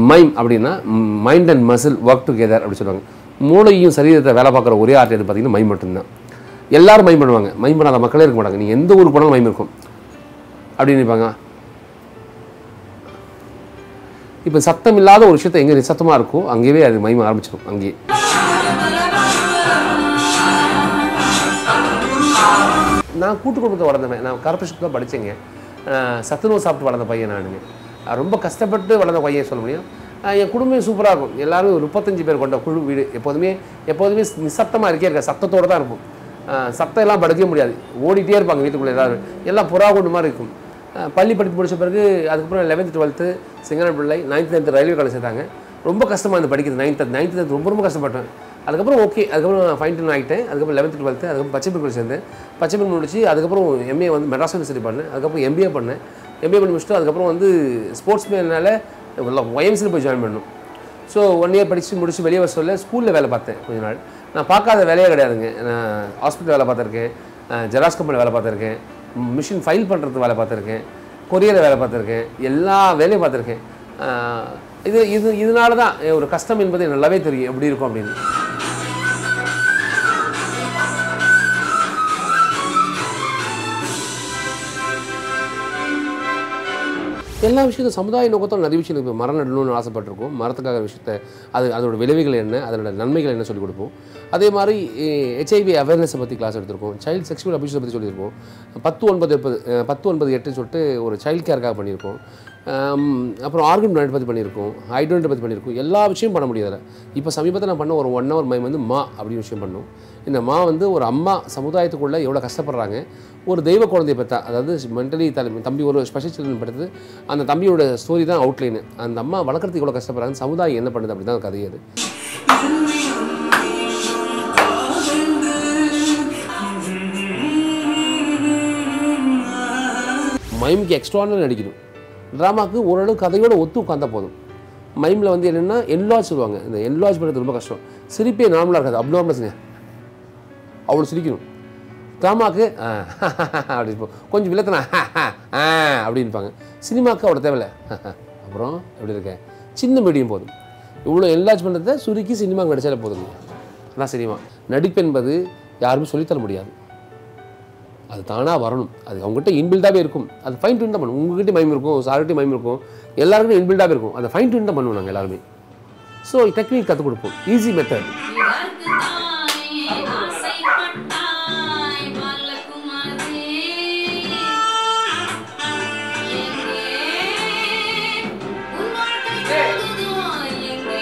mime அப்படின்னா mind and muscle work together அப்படி சொல்லுவாங்க மூளையும் சரீரத்தை வேலை பார்க்குற ஒரே ஆர்ட் எது பார்த்தீங்கன்னா மைம் மட்டும்தான் எல்லாரும் மைம் பண்ணுவாங்க மைம் பண்ணாத மக்களே இருக்க மாட்டாங்க நீங்கள் எந்த ஊருக்கு போனாலும் மைம் இருக்கும் அப்படின்னு நினைப்பாங்க இப்போ சத்தம் இல்லாத ஒரு விஷயத்தை எங்கே நிசத்தமாக இருக்கோ அங்கேயே அது மைம் ஆரம்பிச்சிடும் அங்கேயே நான் கூட்டு குடும்பத்தை வளர்ந்தவன் நான் கார்பரேஷன் தான் படித்தேங்க சத்துணவு சாப்பிட்டு வளர்ந்த பையன் நானுங்க அஹ் ரொம்ப கஷ்டப்பட்டு வளர்ந்த பையன் சொல்ல முடியும் அஹ் என் குடும்பம் சூப்பராக இருக்கும் எல்லாரும் ஒரு முப்பத்தஞ்சு பேர் கொண்ட குழு வீடு எப்போதுமே எப்போதுமே நிசப்தமாக இருக்கே இருக்க சத்தத்தோடு தான் இருக்கும் அஹ் சத்தம் எல்லாம் படுக்கவே முடியாது ஓடிட்டே இருப்பாங்க வீட்டுக்குள்ளே எல்லாரும் எல்லாம் புறா கொண்டு மாதிரி இருக்கும் அஹ் பள்ளி படிப்பு முடிச்ச பிறகு அதுக்கப்புறம் லெவன்த்து டுவெல்த்து சிங்கன பிள்ளை நைன்த் டென்த் ரயில்வே காலேஜ் சேர்த்தாங்க ரொம்ப கஷ்டமாக இருந்து படிக்கிறது நைன்த் நைன்த் டென்த் ரொம்ப ரொம்ப கஷ்டப்பட்டேன் அதுக்கப்புறம் ஓகே அதுக்கப்புறம் நான் ஃபைன் டென் ஆகிட்டேன் அதுக்கப்புறம் லெவன்த்து டுவெல்த்து அதுக்கப்புறம் பச்சை காலேஜ் சேர்ந்தேன் பச்சை முடிச்சு அதுக்கப்புறம் எம்ஏ வந்து மெட்ராஸ் யூனிவர்சிட்டி பண்ணேன் அதுக்கப்புறம் எம்பிஏ பண்ணேன் எம்பிஏ பண்ணி முடிச்சுட்டு அதுக்கப்புறம் வந்து ஸ்போர்ட்ஸ் மேனால ஒயம்சியில் போய் ஜாயின் பண்ணணும் ஸோ ஒன் இயர் படித்து முடிச்சு வெளியே வர சொல்ல ஸ்கூலில் வேலை பார்த்தேன் கொஞ்ச நாள் நான் பார்க்காத வேலையே கிடையாதுங்க நான் ஹாஸ்பிட்டல் வேலை பார்த்துருக்கேன் ஜெராக்ஸ் கம்பெனியில் வேலை பார்த்துருக்கேன் மிஷின் ஃபைல் பண்ணுறது வேலை பார்த்துருக்கேன் கொரியரில் வேலை பார்த்துருக்கேன் எல்லா வேலையும் பார்த்துருக்கேன் அஹ் இது இது இதனால தான் ஒரு கஷ்டம் என்பது எனக்கு நல்லாவே தெரியும் எப்படி இருக்கும் அப்படின்னு எல்லா விஷயத்தையும் சமுதாய நோக்கத்தோட நிறைய விஷயம் இப்போ மரம் நடணும்னு ஆசைப்பட்டிருக்கோம் மரத்துக்காக விஷயத்தை அது அதோட விளைவுகள் என்ன அதோட நன்மைகள் என்ன சொல்லிக் கொடுப்போம் அதே மாதிரி ஹெச்ஐவி அவேர்னஸை பற்றி கிளாஸ் எடுத்திருக்கோம் சைல்டு செக்ஷுவல் அபியூஸை பற்றி சொல்லியிருக்கோம் பத்து ஒன்பது எண்பது அஹ், பத்து ஒன்பது எட்டுன்னு சொல்லிட்டு ஒரு சைல்டு கேருக்காக பண்ணியிருக்கோம் ஆம், அப்புறம் ஆர்கன் டொனேட் பற்றி பண்ணியிருக்கோம் ஹைட்ரோனேட் பற்றி பண்ணியிருக்கோம் எல்லா விஷயம் பண்ண முடியாது இப்போ சமீபத்தில் நான் பண்ண ஒரு ஒன் ஹவர் மைம் வந்து மா அப்படின்னு விஷயம் பண்ணோம் இந்த மா வந்து ஒரு அம்மா சமுதாயத்துக்குள்ளே எவ்வளோ கஷ்டப்படுறாங்க ஒரு தெய்வ குழந்தைய பெற்றா அதாவது மென்டலி தலைமை தம்பி ஒரு ஸ்பெஷல் சில்ட்ரன் படுத்து அந்த தம்பியோட ஸ்டோரி தான் அவுட்லைனு அந்த அம்மா வளர்க்குறதுக்கு எவ்வளோ கஷ்டப்படுறாங்க சமுதாயம் என்ன பண்ணுது அப்படி தான் கதை அது மைமுக்கு எக்ஸ்ட்ரானு நடிக்கணும் ட்ராமாக்கு ஓரளவு கதையோட ஒத்து உட்காந்தா போதும் மைமில் வந்து என்னென்னா என்லாஜ் சொல்லுவாங்க இந்த என்லாஜ் பண்ணுறது ரொம்ப கஷ்டம் சிரிப்பே நார்மலாக இருக்காது அப்நார்மல்ஸுங்க அவ்வளோ சிரிக்கணும் ட்ராமாக்கு அப்படி இப்போ கொஞ்சம் வில்லத்தனா அப்படின்பாங்க சினிமாவுக்கு அவ்வளோ தேவையில்ல அப்புறம் எப்படி இருக்க சின்ன மீடியம் போதும் இவ்வளோ என்லாஜ் பண்ணுறத சுருக்கி சினிமாவுக்கு நடிச்சாலே போதுங்க அதான் சினிமா நடிப்பு என்பது யாருமே சொல்லித்தர முடியாது அது தானாக வரணும் அது அவங்ககிட்ட இன்பில்டாகவே இருக்கும் அது ஃபைன் டியூன் தான் பண்ணும் உங்ககிட்ட மைம் இருக்கும் சார்கிட்ட மைம் இருக்கும் எல்லாருக்கும் இன்பில்டாகவே இருக்கும் அதை ஃபைன் டியூன் தான் பண்ணுவோம் நாங்கள் எல்லாருமே ஸோ டெக்னிக் கற்றுக் கொடுப்போம் ஈஸி மெத்தட் இதற்கு தானே ஆசைப்பட்டாய் பாலகுமாரே எங்கே உன் வாழ்க்கை போகுதோ எங்கே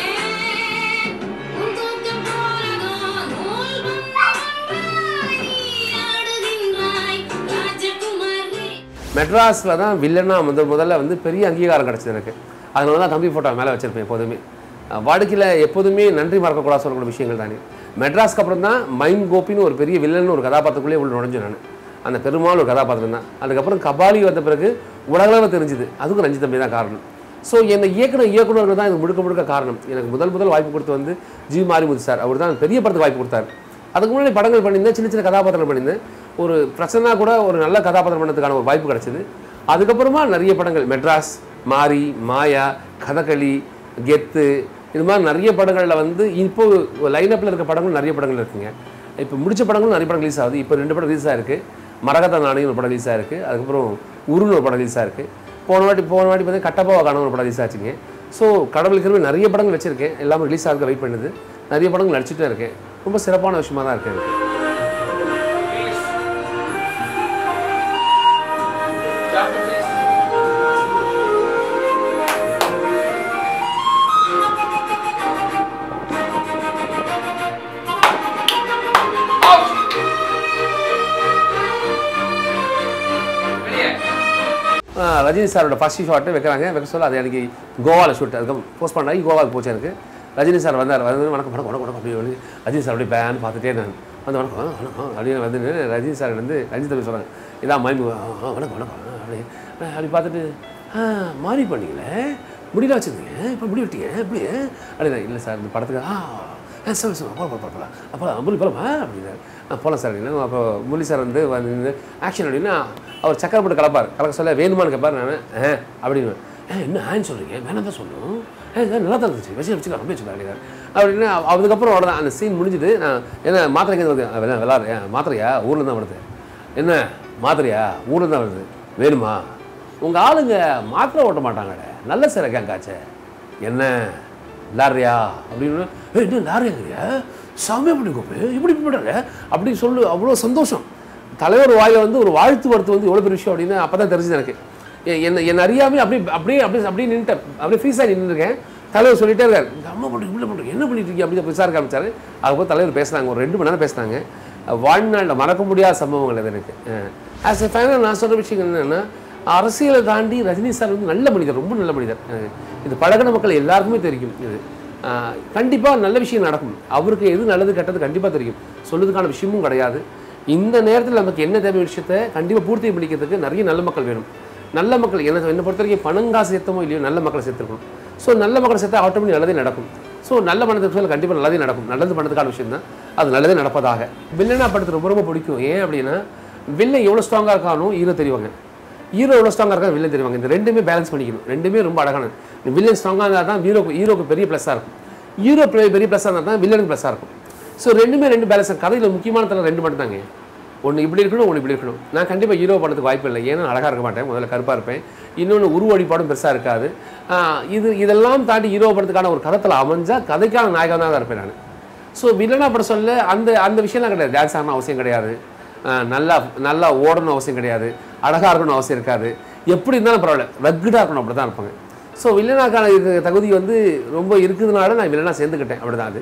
உன் தூக்கம் போனதோ நூல் வண்ணமாய் நீ ஆடுகின்றாய் ராஜகுமாரி மெட்ராஸில் தான் வில்லனா முதல் முதல்ல வந்து பெரிய அங்கீகாரம் கிடச்சிது எனக்கு அதனால தான் தம்பி ஃபோட்டோ மேலே வச்சிருப்பேன் எப்போதுமே அஹ் வாடிக்கையில் எப்போதுமே நன்றி மறக்கக்கூடாது சொல்லக்கூடிய விஷயங்கள் தானே மெட்ராஸ்க்கு அப்புறம் தான் மைம் கோபின்னு ஒரு பெரிய வில்லன் ஒரு கதாபாத்திரத்துக்குள்ளே உள்ள நுழைஞ்சேன் நான் அந்த பெருமாள் ஒரு கதாபாத்திரம் தான் அதுக்கப்புறம் கபாலி வந்த பிறகு உலகளவில் தெரிஞ்சுது அதுக்கும் ரஞ்சித் தம்பி தான் காரணம் ஸோ என்னை இயக்குன இயக்குனர்கள் தான் இது முழுக்க முழுக்க காரணம் எனக்கு முதல் முதல் வாய்ப்பு கொடுத்து வந்து ஜி மாரிமுத்து சார் அவர் தான் பெரிய படத்துக்கு வாய்ப்பு கொடுத்தாரு அதுக்கு முன்னாடி படங்கள் பண்ணியிருந்தேன் சின்ன சின்ன கதாபாத்திரம் பண்ணியிருந்தேன் ஒரு பிரசன்னா கூட ஒரு நல்ல கதாபாத்திரம் பண்ணதுக்கான ஒரு வாய்ப்பு கிடைச்சிது அதுக்கப்புறமா நிறைய படங்கள் மெட்ராஸ் மாரி மாயா கதகளி கெத்து இது மாதிரி நிறைய படங்களில் வந்து இப்போ லைனப்பில் இருக்க படங்கள் நிறைய படங்கள் இருக்குங்க இப்போ முடிச்ச படங்களும் நிறைய படம் ரிலீஸ் ஆகுது இப்போ ரெண்டு படம் ரிலீஸ் ஆயிருக்கு மரகத நாணயம் ஒரு படம் ரிலீஸ் ஆயிருக்கு அதுக்கப்புறம் உருன்னு ஒரு படம் ரிலீஸ் ஆயிருக்கு போன வாட்டி போன வாட்டி பார்த்தீங்கன்னா கட்டப்பாவை காண ஒரு படம் ரிலீஸ் ஆச்சுங்க ஸோ கடவுளுக்கு நிறைய படங்கள் வச்சிருக்கேன் எல்லாமே ரிலீஸ் ஆக வெயிட் பண்ணுது நிறைய படங்கள் நடிச்சுட்டே இருக்கேன் ரொம்ப சிறப்பான விஷயமா தான் இருக்கு எனக்கு ஆ, ரஜினி சாரோட ஃபர்ஸ்ட் ஷாட்டு வைக்கிறாங்க வைக்க சொல்ல அது எனக்கு கோவாவில் ஷூட் அதுக்கப்புறம் போஸ்ட் பண்ணாகி கோவாவுக்கு போச்சு எனக்கு ரஜினி சார் வந்தார் வந்து வணக்கம் வணக்கம் வணக்கம் வணக்கம் அப்படி வந்து ரஜினி சார் அப்படியே பேன் பார்த்துட்டே நான் வந்து வணக்கம் ஆ, வணக்கம் அப்படின்னு வந்து ரஜினி சார் வந்து ரஜினி தம்பி சொல்கிறாங்க இதான் மைமு ஆ, ஆ, வணக்கம் வணக்கம் ஆ, அப்படி ஆ, அப்படி பார்த்துட்டு ஆ மாறி பண்ணீங்களே முடியல வச்சுருந்தீங்க இப்போ முடி விட்டீங்க எப்படி அப்படின்னா இல்லை சார் இந்த படத்துக்கு ஆ ஆ சொல்லு சொல்லு போகலாம் போகலாம் போகலாம் அப்போ முரளி போகலாமா அப்படின்னாரு ஆ போகலாம் சார் அப்படின்னா அப்போ முரளி சார் வந்து வந்து ஆக்ஷன் அப்படின்னா அவர் சக்கரை போட்டு கலப்பார் கலக்க சொல்ல வேணுமான்னு கேட்பார் நான் ஆ அப்படின்னு ஏ என்ன ஆன்னு சொல்கிறீங்க வேணாம் தான் சொல்லணும் ஏ இது நல்லா தான் இருந்துச்சு வச்சு வச்சுக்கலாம் ரொம்ப வச்சுக்கலாம் அப்படின்னு அவ- அதுக்கப்புறம் அவ்வளோதான் அந்த சீன் முடிஞ்சுது நான் என்ன மாத்திரை எங்கே வருது வெள்ளா விளாட்றியா மாத்திரையா ஊரில் தான் வருது என்ன மாத்திரையா ஊரில் தான் வருது வேணுமா உங்கள் ஆளுங்க மாத்திரை ஓட்ட மாட்டாங்கடே நல்ல சிற கேங்காச்சே என்ன லாரியா அப்படின்னு "ஏய், என்ன லாரியாங்கிறியா செம்மையா பண்ணி கோப்பு இப்படி பண்ணுற அப்படின்னு சொல்லு அவ்வளோ சந்தோஷம் தலைவர் வாயில வந்து ஒரு வாழ்த்து வரத்து வந்து எவ்வளோ பெரிய விஷயம் அப்படின்னு அப்போ தான் தெரிஞ்சது எனக்கு எ- என்ன என்ன அறியாமே அப்படியே அப்படியே அப்படியே அப்படியே நின்றுட்டேன் அப்படியே ஃப்ரீஸாக நின்றுருக்கேன் தலைவர் சொல்லிட்டே இருக்காரு "இந்த அம்மா பண்ணுறீங்க இப்படி பண்ணுறீங்க என்ன பண்ணிட்டு இருக்கீங்க அப்படின்னு விசாரிக்க ஆரம்பிச்சாரு அதுக்கப்புறம் தலைவர் பேசுனாங்க ஒரு ரெண்டு மணி நேரம் பேசினாங்க வாழ்நாளில் மறக்க முடியாத சம்பவங்கள் இது எனக்கு ஆஸ் எ ஃபைனல் நான் சொல்கிற விஷயம் என்னென்னா அரசியலை தாண்டி ரஜினி சார் வந்து நல்ல மனிதர் ரொம்ப நல்ல மனிதர் அஹ் இது பழகின மக்கள் எல்லாருக்குமே தெரியும் இது கண்டிப்பாக நல்ல விஷயம் நடக்கும் அவருக்கு எது நல்லது கெட்டது கண்டிப்பாக தெரியும் சொல்லுறதுக்கான விஷயமும் கிடையாது இந்த நேரத்தில் நமக்கு என்ன தேவை விஷயத்தை கண்டிப்பாக பூர்த்தி பண்ணிக்கிறதுக்கு நிறைய நல்ல மக்கள் வேணும் நல்ல மக்கள் என்ன என்னை பொறுத்த வரைக்கும் பணங்காசு சேர்த்தமோ இல்லையோ நல்ல மக்களை சேர்த்துருக்கணும் ஸோ நல்ல மக்களை சேர்த்தா ஆட்டோமேட்டிக் நல்லதே நடக்கும் ஸோ நல்ல பணத்துக்கு சொல்ல கண்டிப்பாக நல்லதே நடக்கும் நல்லது பணத்துக்கான விஷயம் தான் அது நல்லதே நடப்பதாக வில்லனா படத்து ரொம்ப ரொம்ப பிடிக்கும் ஏன் அப்படின்னா வில்லன் எவ்வளோ ஸ்ட்ராங்காக இருக்கானோ ஹீரோ தெரிவாங்க ஹீரோ எவ்வளோ ஸ்ட்ராங்காக இருக்கா வில்லன் தெரிவாங்க இந்த ரெண்டுமே பேலன்ஸ் பண்ணிக்கணும் ரெண்டுமே ரொம்ப அழகானது வில்லன் ஸ்ட்ராங்காக இருந்தால் தான் ஹீரோக்கு ஹீரோக்கு பெரிய ப்ளஸ்ஸாக இருக்கும் ஹீரோ பெரிய பெரிய ப்ளஸ்ஸாக இருந்தால் தான் வில்லனுக்கு ப்ளஸ்ஸாக இருக்கும் ஸோ ரெண்டுமே ரெண்டு பேலன்ஸ் கதையில் முக்கியமான தரம் ரெண்டு மட்டும் தாங்க ஒன்று இப்படி இருக்கணும் ஒன்று இப்படி இருக்கணும் நான் கண்டிப்பாக ஹீரோ படத்துக்கு வாய்ப்பு இல்லை ஏன்னா அழகாக இருக்க மாட்டேன் முதல்ல கருப்பாக இருப்பேன் இன்னொன்று உருவ வழிபாடும் பெருசாக இருக்காது ஆஹ் இது இதெல்லாம் தாண்டி ஹீரோ படத்துக்கான ஒரு கதத்தில் அமைஞ்சால் கதைக்கான நாயகனாக தான் இருப்பேன் நான் ஸோ வில்லனா படம் சொல்ல அந்த அந்த விஷயம்லாம் கிடையாது டான்ஸ் ஆகணும் அவசியம் கிடையாது ஆஹ் நல்லா நல்லா ஓடணும் அவசியம் கிடையாது அழகாக இருக்கணும் அவசியம் இருக்காது எப்படி இருந்தாலும் பரவாயில்ல ரக்குடாக இருக்கணும் அப்படி தான் இருப்பாங்க ஸோ வில்லனாக்கான இது தகுதி வந்து ரொம்ப இருக்குதுனால நான் வில்லனா சேர்ந்துக்கிட்டேன் அப்படி தான் அது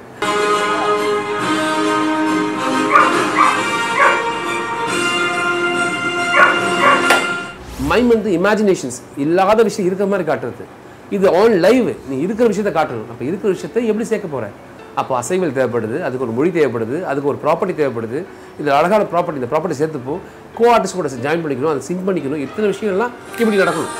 மைண்ட் வந்து இமேஜினேஷன்ஸ் இல்லாத விஷயம் இருக்கிற மாதிரி காட்டுறது இது ஆன் லைவ் நீ இருக்கிற விஷயத்த காட்டணும் அப்போ இருக்கிற விஷயத்தை எப்படி சேர்க்க போற அப்போ அசைவல் தேவைப்படுது அதுக்கு ஒரு மொழி தேவைப்படுது அதுக்கு ஒரு ப்ராப்பர்ட்டி தேவைப்படுது இது அழகான ப்ராப்பர்ட்டி இந்த ப்ராப்பர்ட்டி சேர்த்துப்போ கோ ஆர்டிஸ்ட் கூட ஜாயின் பண்ணிக்கணும் அதை சிங்க் பண்ணிக்கணும் இத்தனை விஷயங்கள்லாம் இப்படி நடக்கணும்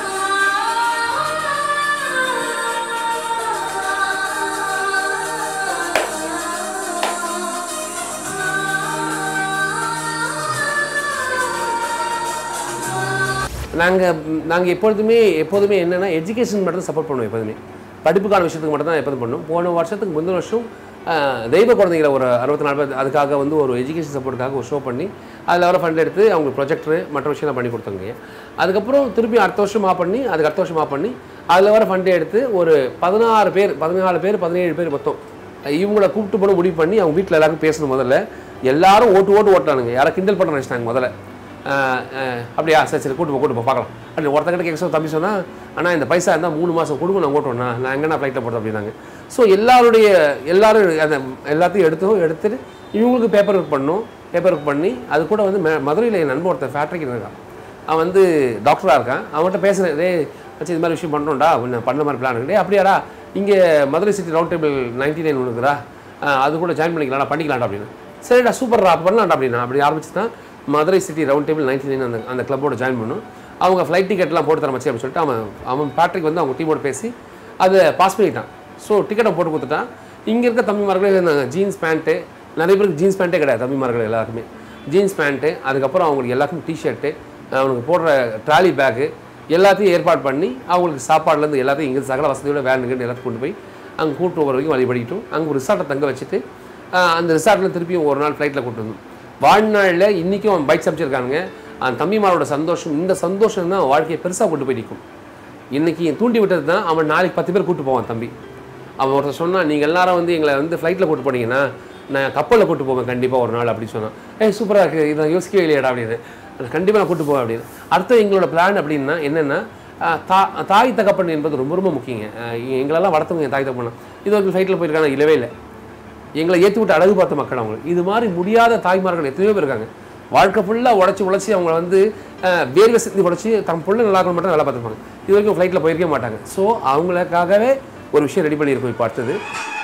நாங்கள் நாங்கள் எப்பொழுதுமே எப்போதுமே என்னென்னா எஜுகேஷன் மட்டும் சப்போர்ட் பண்ணுவோம் எப்போதுமே படிப்புக்கான விஷயத்துக்கு மட்டும் தான் எப்போதும் பண்ணுவோம் போன வருஷத்துக்கு முந்தின வருஷம் ஆஹ், தெய்வ குழந்தைகளை ஒரு அறுபத்தி நாலு பேர் அதுக்காக வந்து ஒரு எஜுகேஷன் சப்போர்ட்டுக்காக ஒரு ஷோ பண்ணி அதில் வர ஃபண்ட் எடுத்து அவங்களுக்கு ப்ரொஜெக்டர் மற்ற விஷயம்லாம் பண்ணி கொடுத்தாங்க அதுக்கப்புறம் திருப்பி அடுத்த வருஷம் ஆ பண்ணி அதுக்கு அடுத்த வருஷம் ஆ பண்ணி அதில் வர ஃபண்டை எடுத்து ஒரு பதினாறு பேர் பதினாலு பேர் பதினேழு பேர் மொத்தம் இவங்கள கூப்பிட்டு போன முடிவு பண்ணி அவங்க வீட்டில் எல்லாருக்கும் பேசணும் முதல்ல எல்லாரும் ஓட்டு ஓட்டு ஓட்டானுங்க யாரை கிண்டல் பண்ண நினச்சிட்டாங்க முதல்ல ஆஹ் ஆஹ் அப்படியா சரி சரி கூட்டு போ கூட்டு போ பார்க்கலாம் அப்படி ஒருத்தங்கிட்ட கேட்க சொல்ல தம்பி சொன்னால் அண்ணா இந்த பைசா இருந்தால் மூணு மாதம் கொடுங்க நான் ஓட்டுவேண்ணா நான் எங்கன்னா ஃப்ளைட்டில் போடுறேன் அப்படின்னாங்க ஸோ எல்லாருடைய எல்லாரும் அந்த எல்லாத்தையும் எடுத்தோம் எடுத்துட்டு இவங்களுக்கு பேப்பர் ஒர்க் பண்ணோம் பேப்பர் ஒர்க் பண்ணி அது கூட வந்து மெ- மதுரையில் என் நண்பன் ஒருத்தன் ஃபேக்ட்ரிக்கு இருக்கான் அவன் வந்து டாக்டராக இருக்கான் அவன்கிட்ட பேசுகிறேன் டே வச்சு இது மாதிரி விஷயம் பண்ணுறோம்டா நான் பண்ண மாதிரி பிளான் இருக்கு டே அப்படியாடா இங்கே Madurai city round table ninety nine ஒன்றுக்குறா அது கூட ஜாயின் பண்ணிக்கலாம்டா பண்ணிக்கலாம்டா அப்படின்னு சரிடா சூப்பர்டா அப்போ பண்ணலாம்டா அப்படின்னா அப்படி ஆரம்பிச்சு தான் Madurai city round table ninety nine அந்த அந்த கிளப்போட ஜாயின் பண்ணும் அவங்க ஃப்ளைட் டிக்கெட்லாம் போட்டு தர மச்சி அப்படின்னு சொல்லிட்டு அவன் அவன் பேட்ரிக் வந்து அவங்க டீமோட பேசி அதை பாஸ் பண்ணிட்டான் ஸோ டிக்கெட்டை போட்டு கொடுத்துட்டான் இங்கே இருக்க தம்பிமார்களே இருந்தாங்க ஜீன்ஸ் பேண்ட்டு நிறைய பேருக்கு ஜீன்ஸ் பேண்ட்டே கிடையாது தம்பிமார்கள் எல்லாருக்குமே ஜீன்ஸ் பேண்ட்டு அதுக்கப்புறம் அவங்களுக்கு எல்லாருக்கும் டிஷர்ட்டு அவனுக்கு போடுற ட்ராலி பேக்கு எல்லாத்தையும் ஏற்பாடு பண்ணி அவங்களுக்கு சாப்பாடுலேருந்து எல்லாத்தையும் இங்கே சகல வசதியோட வேனுக்கு எல்லாத்தையும் கொண்டு போய் அங்கே கூட்டு போகிற வரைக்கும் வழிபடிக்கிட்டும் அங்கே ஒரு ரிசார்ட்டை தங்க வச்சுட்டு ஆஹ் அந்த ரிசார்ட்டில் திருப்பியும் ஒரு நாள் ஃப்ளைட்டில் கூட்டு வந்தோம் வாழ்நாளில் இன்றைக்கும் அவன் பைக் சமைச்சிருக்கானுங்க அந்த தம்பிமாரோட சந்தோஷம் இந்த சந்தோஷம் தான் வாழ்க்கையை பெருசாக கொண்டு போய் நிற்கும் இன்னைக்கு தூண்டி விட்டது தான் அவன் நாளைக்கு பத்து பேர் கூட்டு போவான் தம்பி அவன் ஒருத்தர் சொன்னான் நீங்கள் எல்லாரும் வந்து எங்களை வந்து ஃப்ளைட்டில் கூட்டு போனீங்கன்னா நான் கப்பலில் கூட்டு போவேன் கண்டிப்பாக ஒரு நாள் அப்படின்னு சொன்னான் ஏய் சூப்பராக இருக்குது இதை யோசிக்கவே இல்லையாடா அப்படின்னு கண்டிப்பாக நான் கூட்டு போவேன் அப்படின்னு அடுத்து எங்களோட பிளான் அப்படின்னா என்னென்னா ஆஹ் தா தாய் தகப்பன் என்பது ரொம்ப ரொம்ப முக்கியங்க ஆஹ் எங்களெல்லாம் வளர்த்தவங்க என் தாய் தகப்பன் இது வரைக்கும் ஃப்ளைட்டில் போயிருக்காங்க இல்லவே இல்லை எங்களை ஏற்றி விட்டு அழகு பார்த்த மக்கள் அவங்க இது மாதிரி முடியாத தாய்மார்கள் எத்தனையோ பேர் இருக்காங்க வாழ்க்கை ஃபுல்லாக உடச்சி உழைச்சி அவங்க வந்து ஆஹ் வேர்வை சிந்தி உடச்சி தம் பிள்ளை நல்லா இருக்கணும் மட்டும் நல்லா பார்த்துருப்பாங்க இது வரைக்கும் ஃப்ளைட்டில் போயிருக்கவே மாட்டாங்க ஸோ அவங்களுக்காகவே ஒரு விஷயம் ரெடி பண்ணியிருக்கோம் இப்போ அடுத்தது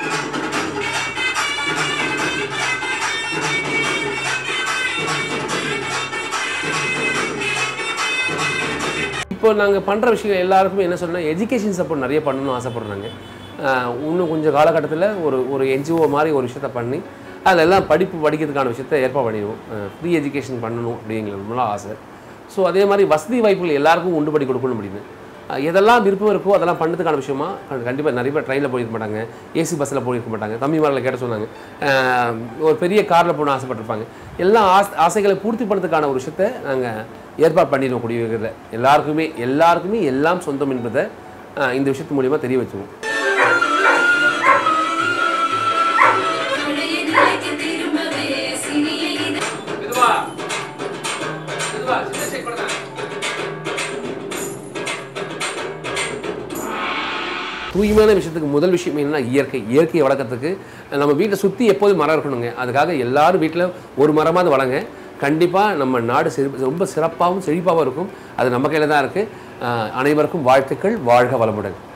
இப்போ நாங்கள் பண்ணுற விஷயம் எல்லாருக்குமே என்ன சொல்லணும் எஜுகேஷன் சப்போர்ட் நிறைய பண்ணணும்னு ஆசைப்படுறாங்க ஆஹ் இன்னும் கொஞ்சம் காலகட்டத்தில் ஒரு ஒரு என்ஜிஓ மாதிரி ஒரு விஷயத்த பண்ணி அதில் எல்லாம் படிப்பு படிக்கிறதுக்கான விஷயத்த ஏற்பாடு பண்ணிடுவோம் ஃப்ரீ எஜுகேஷன் பண்ணணும் அப்படிங்கிற ரொம்ப நாள் ஆசை ஸோ அதே மாதிரி வசதி வாய்ப்புகள் எல்லாருக்கும் உண்டு பண்ணி கொடுக்கணும் அப்படின்னு அஹ் எதெல்லாம் விருப்பம் இருக்கோ அதெல்லாம் பண்ணதுக்கான விஷயமா கண்டிப்பாக நிறைய பேர் ட்ரெயினில் போயிருக்க மாட்டாங்க ஏசி பஸ்ஸில் போயிருக்க மாட்டாங்க தம்பிமாரில் கேட்ட சொன்னாங்க அஹ் ஒரு பெரிய காரில் போகணும் ஆசைப்பட்டிருப்பாங்க எல்லா ஆஸ் ஆசைகளை பூர்த்தி பண்ணுறதுக்கான ஒரு விஷயத்தை நாங்கள் ஏற்பாடு பண்ணிடுவோம் குடியிருக்கிற எல்லாருக்குமே எல்லாருக்குமே எல்லாம் சொந்தம் என்பதை அஹ் இந்த விஷயத்து மூலிமா தெரிய வச்சுருவோம் பழைய நிலைக்கு திரும்பவே சிறிய இதழ் மெதுவா மெதுவா சின்ன ஷேக் பண்ணுங்க தூய்மையான விஷயத்துக்கு முதல் விஷயம் என்னன்னா இயற்கை இயற்கையை வளர்க்கறதுக்கு நம்ம வீட்டை சுற்றி எப்போதும் மரம் இருக்கணுங்க அதுக்காக எல்லாரும் வீட்டில் ஒரு மரமாவது வளங்க கண்டிப்பாக நம்ம நாடு சிறப்பு ரொம்ப சிறப்பாகவும் செழிப்பாகவும் இருக்கும் அது நம்ம கையில் தான் இருக்குது அனைவருக்கும் வாழ்த்துக்கள் வாழ்க வளமுடன்